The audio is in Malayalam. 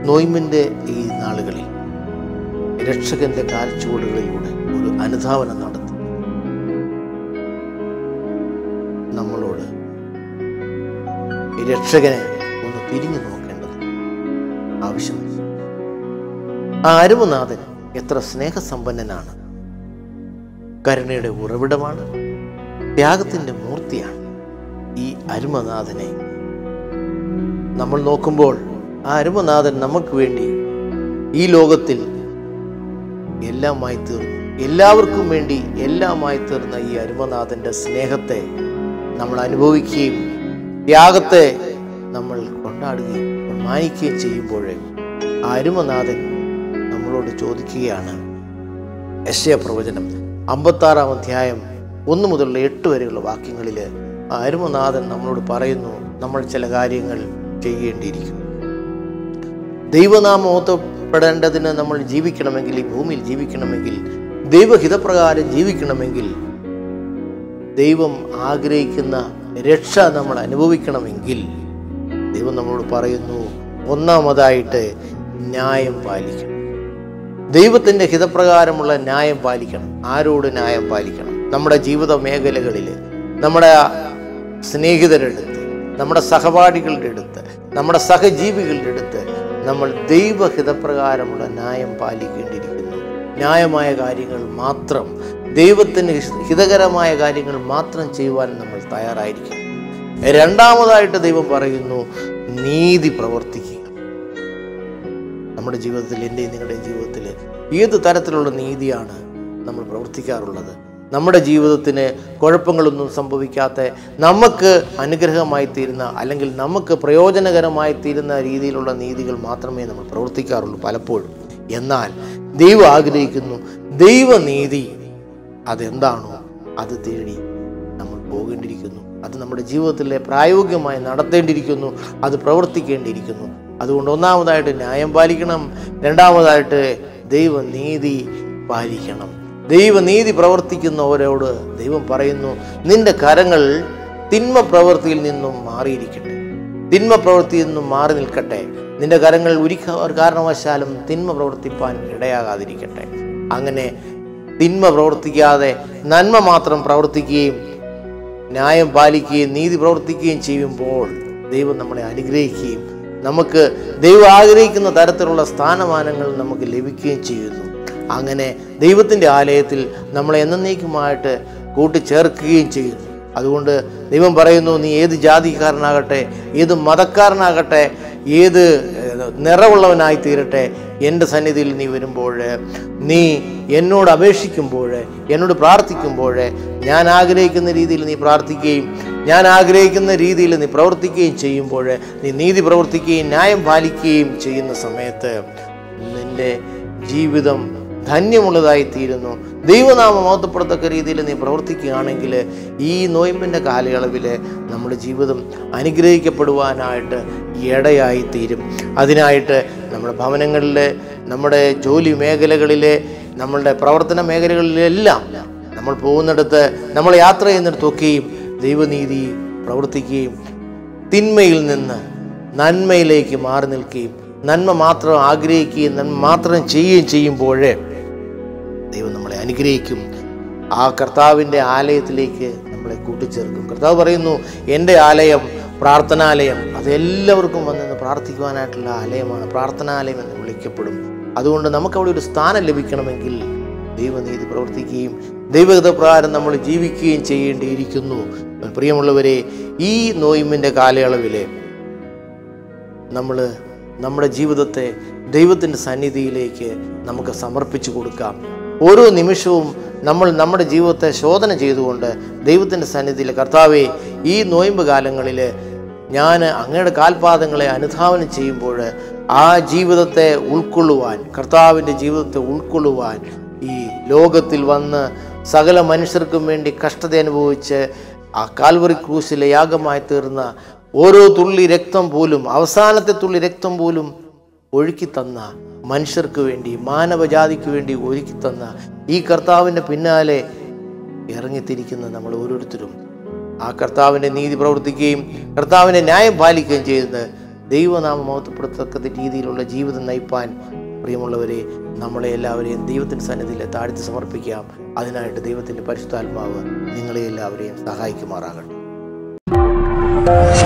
നോയിമിൻ്റെ ഈ നാളുകളിൽ രക്ഷകന്റെ കാൽച്ചുവടുകളിലൂടെ ഒരു അനുധാവനം നടത്തി നമ്മളോട് ഈ രക്ഷകനെ ഒന്ന് തിരിഞ്ഞു നോക്കേണ്ടത് ആവശ്യമാണ് ആ അരുമനാഥൻ എത്ര സ്നേഹസമ്പന്നനാണ് കരുണയുടെ ഉറവിടമാണ് ത്യാഗത്തിന്റെ മൂർത്തിയാണ് ഈ അരുമനാഥനെ നമ്മൾ നോക്കുമ്പോൾ ആ അരുമനാഥൻ നമുക്ക് വേണ്ടി ഈ ലോകത്തിൽ എല്ലാമായി തീർന്നു എല്ലാവർക്കും വേണ്ടി എല്ലാമായി തീർന്ന ഈ അരുമനാഥന്റെ സ്നേഹത്തെ നമ്മൾ അനുഭവിക്കുകയും ത്യാഗത്തെ നമ്മൾ കൊണ്ടാടുകയും മാനിക്കുകയും ചെയ്യുമ്പോഴേ ആ അരുമനാഥൻ നമ്മളോട് ചോദിക്കുകയാണ് യശയ പ്രവചനം അമ്പത്താറാം അധ്യായം ഒന്ന് മുതലുള്ള എട്ട് വരെയുള്ള വാക്യങ്ങളിൽ ആ അരുമനാഥൻ നമ്മളോട് പറയുന്നു നമ്മൾ ചില കാര്യങ്ങൾ ചെയ്യേണ്ടിയിരിക്കും ദൈവനാമം ഓത്തപ്പെടേണ്ടതിന് നമ്മൾ ജീവിക്കണമെങ്കിൽ ഈ ഭൂമിയിൽ ജീവിക്കണമെങ്കിൽ ദൈവഹിതപ്രകാരം ജീവിക്കണമെങ്കിൽ ദൈവം ആഗ്രഹിക്കുന്ന രക്ഷ നമ്മൾ അനുഭവിക്കണമെങ്കിൽ ദൈവം നമ്മളോട് പറയുന്നു ഒന്നാമതായിട്ട് ന്യായം പാലിക്കണം ദൈവത്തിൻ്റെ ഹിതപ്രകാരമുള്ള ന്യായം പാലിക്കണം ആരോട് ന്യായം പാലിക്കണം നമ്മുടെ ജീവിത മേഖലകളിൽ നമ്മുടെ സ്നേഹിതരുടെ അടുത്ത് നമ്മുടെ സഹപാഠികളുടെ അടുത്ത് നമ്മുടെ സഹജീവികളുടെ അടുത്ത് നമ്മൾ ദൈവഹിതപ്രകാരമുള്ള ന്യായം പാലിക്കേണ്ടിയിരിക്കുന്നു ന്യായമായ കാര്യങ്ങൾ മാത്രം ദൈവത്തിന് ഹിതകരമായ കാര്യങ്ങൾ മാത്രം ചെയ്യുവാൻ നമ്മൾ തയ്യാറായിരിക്കും രണ്ടാമതായിട്ട് ദൈവം പറയുന്നു നീതി പ്രവർത്തിക്കുക നമ്മുടെ ജീവിതത്തിൽ എൻ്റെയും നിങ്ങളുടെയും ജീവിതത്തിൽ ഏത് തരത്തിലുള്ള നീതിയാണ് നമ്മൾ പ്രവർത്തിക്കാറുള്ളത് നമ്മുടെ ജീവിതത്തിന് കുഴപ്പങ്ങളൊന്നും സംഭവിക്കാത്ത നമുക്ക് അനുഗ്രഹമായി തീരുന്ന അല്ലെങ്കിൽ നമുക്ക് പ്രയോജനകരമായി തീരുന്ന രീതിയിലുള്ള നീതികൾ മാത്രമേ നമ്മൾ പ്രവർത്തിക്കാറുള്ളൂ പലപ്പോഴും എന്നാൽ ദൈവം ആഗ്രഹിക്കുന്നു ദൈവനീതി അതെന്താണോ അത് തേടി നമ്മൾ പോകേണ്ടിയിരിക്കുന്നു അത് നമ്മുടെ ജീവിതത്തിലെ പ്രായോഗികമായി നടത്തേണ്ടിയിരിക്കുന്നു അത് പ്രവർത്തിക്കേണ്ടിയിരിക്കുന്നു അതുകൊണ്ട് ഒന്നാമതായിട്ട് ന്യായം പാലിക്കണം രണ്ടാമതായിട്ട് ദൈവനീതി പാലിക്കണം ദൈവനീതി പ്രവർത്തിക്കുന്നവരോട് ദൈവം പറയുന്നു നിന്റെ കരങ്ങൾ തിന്മ പ്രവൃത്തിയിൽ നിന്നും മാറിയിരിക്കട്ടെ തിന്മ പ്രവൃത്തിയിൽ നിന്നും മാറി നിൽക്കട്ടെ നിന്റെ കരങ്ങൾ ഒരിക്ക ഒരു കാരണവശാലും തിന്മ പ്രവർത്തിപ്പാൻ ഇടയാകാതിരിക്കട്ടെ അങ്ങനെ തിന്മ പ്രവർത്തിക്കാതെ നന്മ മാത്രം പ്രവർത്തിക്കുകയും ന്യായം പാലിക്കുകയും നീതി പ്രവർത്തിക്കുകയും ചെയ്യുമ്പോൾ ദൈവം നമ്മളെ അനുഗ്രഹിക്കുകയും നമുക്ക് ദൈവം ആഗ്രഹിക്കുന്ന തരത്തിലുള്ള സ്ഥാനമാനങ്ങൾ നമുക്ക് ലഭിക്കുകയും ചെയ്യുന്നു അങ്ങനെ ദൈവത്തിൻ്റെ ആലയത്തിൽ നമ്മളെ എന്നേക്കുമായിട്ട് കൂട്ടിച്ചേർക്കുകയും ചെയ്യുന്നു അതുകൊണ്ട് ദൈവം പറയുന്നു നീ ഏത് ജാതിക്കാരനാകട്ടെ ഏത് മതക്കാരനാകട്ടെ ഏത് ഏഹ്, നിറവുള്ളവനായി തീരട്ടെ എൻ്റെ സന്നിധിയിൽ നീ വരുമ്പോൾ നീ എന്നോട് അപേക്ഷിക്കുമ്പോൾ എന്നോട് പ്രാർത്ഥിക്കുമ്പോൾ ഞാൻ ആഗ്രഹിക്കുന്ന രീതിയിൽ നീ പ്രാർത്ഥിക്കുകയും ഞാൻ ആഗ്രഹിക്കുന്ന രീതിയിൽ നീ പ്രവർത്തിക്കുകയും ചെയ്യുമ്പോൾ നീ നീതി പ്രവർത്തിക്കുകയും ന്യായം പാലിക്കുകയും ചെയ്യുന്ന സമയത്ത് നിൻ്റെ ജീവിതം ധന്യമുള്ളതായി തീരുന്നു ദൈവനാമം മഹത്വപ്പെടത്തക്ക രീതിയിൽ നീ പ്രവർത്തിക്കുകയാണെങ്കിൽ ഈ നോയമ്പിൻ്റെ കാലയളവിൽ നമ്മുടെ ജീവിതം അനുഗ്രഹിക്കപ്പെടുവാനായിട്ട് ഇടയായി തീരും അതിനായിട്ട് നമ്മുടെ ഭവനങ്ങളിൽ നമ്മുടെ ജോലി മേഖലകളിൽ നമ്മളുടെ പ്രവർത്തന മേഖലകളിലെല്ലാം നമ്മൾ പോകുന്നിടത്ത് നമ്മൾ യാത്ര ചെയ്യുന്നിടത്തൊക്കെയും ദൈവനീതി പ്രവർത്തിക്കുകയും തിന്മയിൽ നിന്ന് നന്മയിലേക്ക് മാറി നിൽക്കുകയും നന്മ മാത്രം ആഗ്രഹിക്കുകയും നന്മ മാത്രം ചെയ്യുകയും ചെയ്യുമ്പോഴേ ദൈവം നമ്മളെ അനുഗ്രഹിക്കും ആ കർത്താവിൻ്റെ ആലയത്തിലേക്ക് നമ്മളെ കൂട്ടിച്ചേർക്കും കർത്താവ് പറയുന്നു എൻ്റെ ആലയം പ്രാർത്ഥനാലയം അത് എല്ലാവർക്കും വന്ന് പ്രാർത്ഥിക്കുവാനായിട്ടുള്ള ആലയമാണ് പ്രാർത്ഥനാലയം എന്ന് വിളിക്കപ്പെടും അതുകൊണ്ട് നമുക്ക് അവിടെ ഒരു സ്ഥാനം ലഭിക്കണമെങ്കിൽ ദൈവനീതി പ്രവർത്തിക്കുകയും ദൈവഹിത പ്രകാരം നമ്മൾ ജീവിക്കുകയും ചെയ്യേണ്ടിയിരിക്കുന്നു പ്രിയമുള്ളവരെ ഈ നോയിമിൻ്റെ കാലയളവിലെ നമ്മൾ നമ്മുടെ ജീവിതത്തെ ദൈവത്തിൻ്റെ സന്നിധിയിലേക്ക് നമുക്ക് സമർപ്പിച്ചു കൊടുക്കാം ഓരോ നിമിഷവും നമ്മൾ നമ്മുടെ ജീവിതത്തെ ശോധന ചെയ്തുകൊണ്ട് ദൈവത്തിൻ്റെ സന്നിധിയിൽ കർത്താവെ ഈ നോയമ്പ് കാലങ്ങളിൽ ഞാൻ അങ്ങയുടെ കാൽപാദങ്ങളെ അനുധാവനം ചെയ്യുമ്പോൾ ആ ജീവിതത്തെ ഉൾക്കൊള്ളുവാൻ കർത്താവിൻ്റെ ജീവിതത്തെ ഉൾക്കൊള്ളുവാൻ ഈ ലോകത്തിൽ വന്ന് സകല മനുഷ്യർക്കും വേണ്ടി കഷ്ടത അനുഭവിച്ച് ആ കാൽവറി ക്രൂശിലെ യാഗമായി തീർന്ന ഓരോ തുള്ളി രക്തം പോലും അവസാനത്തെ തുള്ളി രക്തം പോലും ഒഴുക്കി തന്ന മനുഷ്യർക്ക് വേണ്ടി മാനവജാതിക്ക് വേണ്ടി ഒരുക്കി തന്ന ഈ കർത്താവിൻ്റെ പിന്നാലെ ഇറങ്ങിത്തിരിക്കുന്ന നമ്മൾ ഓരോരുത്തരും ആ കർത്താവിൻ്റെ നീതി പ്രവർത്തിക്കുകയും കർത്താവിൻ്റെ ന്യായം പാലിക്കുകയും ചെയ്യുന്നത് ദൈവനാമം മഹത്വപ്പെടുത്തക്ക രീതിയിലുള്ള ജീവിതം നയിപ്പാൻ പ്രിയമുള്ളവരെ നമ്മളെ എല്ലാവരെയും ദൈവത്തിൻ്റെ സന്നിധിയിൽ താഴ്ത്തി സമർപ്പിക്കാം അതിനായിട്ട് ദൈവത്തിൻ്റെ പരിശുദ്ധാത്മാവ് നിങ്ങളെ എല്ലാവരെയും സഹായിക്കുമാറാകട്ടെ